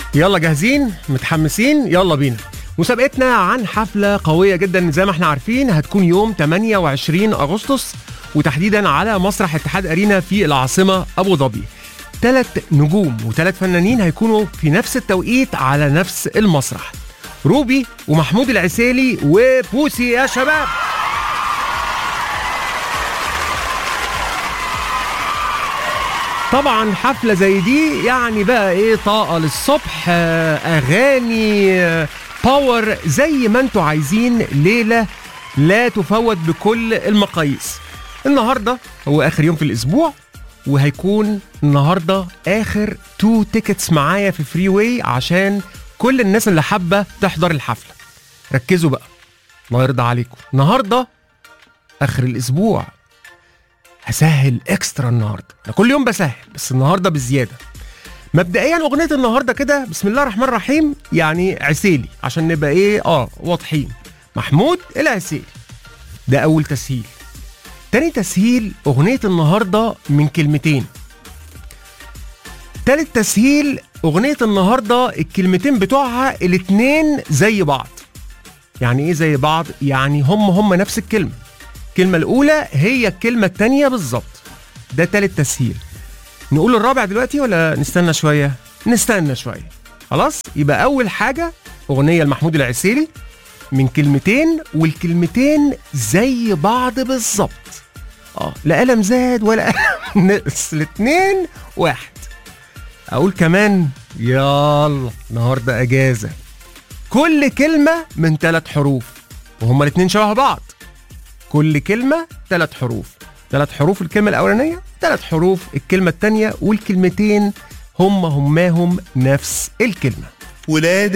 يلا جاهزين متحمسين يلا بينا مسابقتنا عن حفلة قوية جدا زي ما احنا عارفين هتكون يوم 28 أغسطس وتحديدا على مسرح اتحاد أرينا في العاصمة أبو ظبي ثلاث نجوم وثلاث فنانين هيكونوا في نفس التوقيت على نفس المسرح روبي ومحمود العسيلي وبوسي يا شباب طبعا حفله زي دي يعني بقى ايه طاقه للصبح آه، اغاني آه، باور زي ما انتوا عايزين ليله لا تفوت بكل المقاييس النهارده هو اخر يوم في الاسبوع وهيكون النهارده اخر تو تيكتس معايا في فري واي عشان كل الناس اللي حابه تحضر الحفله ركزوا بقى الله يرضى عليكم النهارده اخر الاسبوع هسهل اكسترا النهارده انا كل يوم بسهل بس النهارده بزياده مبدئيا اغنيه النهارده كده بسم الله الرحمن الرحيم يعني عسيلي عشان نبقى ايه اه واضحين محمود العسيلي ده اول تسهيل تاني تسهيل اغنيه النهارده من كلمتين تالت تسهيل اغنيه النهارده الكلمتين بتوعها الاتنين زي بعض يعني ايه زي بعض يعني هم هم نفس الكلمه الكلمة الأولى هي الكلمة التانية بالظبط ده تالت تسهيل نقول الرابع دلوقتي ولا نستنى شوية؟ نستنى شوية خلاص يبقى أول حاجة أغنية لمحمود العسيلي من كلمتين والكلمتين زي بعض بالظبط اه لا قلم زاد ولا قلم نقص الاتنين واحد أقول كمان يلا النهاردة أجازة كل كلمة من ثلاث حروف وهما الاتنين شبه بعض كل كلمة ثلاث حروف ثلاث حروف الكلمة الأولانية ثلاث حروف الكلمة الثانية والكلمتين هم هماهم نفس الكلمة ولاد